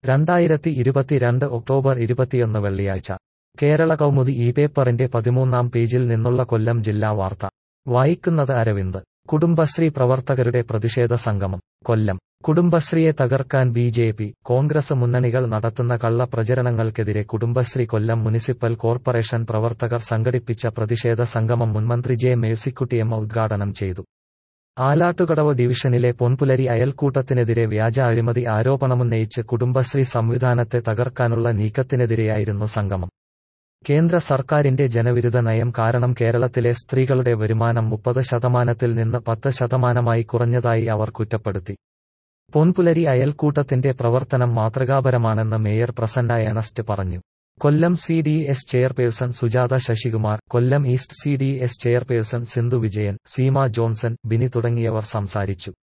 രണ്ടായിരത്തി ഇരുപത്തിരണ്ട് ഒക്ടോബർ ഇരുപത്തിയൊന്ന് വെള്ളിയാഴ്ച കേരള കൗമുദി ഈ പേപ്പറിന്റെ പതിമൂന്നാം പേജിൽ നിന്നുള്ള കൊല്ലം ജില്ലാ വാർത്ത വായിക്കുന്നത് അരവിന്ദ് കുടുംബശ്രീ പ്രവർത്തകരുടെ പ്രതിഷേധ സംഗമം കൊല്ലം കുടുംബശ്രീയെ തകർക്കാൻ ബി ജെ പി കോൺഗ്രസ് മുന്നണികൾ നടത്തുന്ന കള്ളപ്രചരണങ്ങൾക്കെതിരെ കുടുംബശ്രീ കൊല്ലം മുനിസിപ്പൽ കോർപ്പറേഷൻ പ്രവർത്തകർ സംഘടിപ്പിച്ച പ്രതിഷേധ സംഗമം മുൻമന്ത്രി ജെ മേഴ്സിക്കുട്ടിയമ്മ ഉദ്ഘാടനം ചെയ്തു ആലാട്ടുകടവ് ഡിവിഷനിലെ പൊൻപുലരി അയൽക്കൂട്ടത്തിനെതിരെ വ്യാജ അഴിമതി ആരോപണമുന്നയിച്ച് കുടുംബശ്രീ സംവിധാനത്തെ തകർക്കാനുള്ള നീക്കത്തിനെതിരെയായിരുന്നു സംഗമം കേന്ദ്ര സർക്കാരിന്റെ ജനവിരുദ്ധ നയം കാരണം കേരളത്തിലെ സ്ത്രീകളുടെ വരുമാനം മുപ്പത് ശതമാനത്തിൽ നിന്ന് പത്ത് ശതമാനമായി കുറഞ്ഞതായി അവർ കുറ്റപ്പെടുത്തി പൊൻപുലരി അയൽക്കൂട്ടത്തിന്റെ പ്രവർത്തനം മാതൃകാപരമാണെന്ന് മേയർ പ്രസന്ന എണസ്റ്റ് പറഞ്ഞു Kollam C D S chairperson Sujatha Sasikumar Kollam east C D S chairperson Sindhu Vijayan Seema Johnson Bini തുടങ്ങിയവർ സംസാരിച്ചു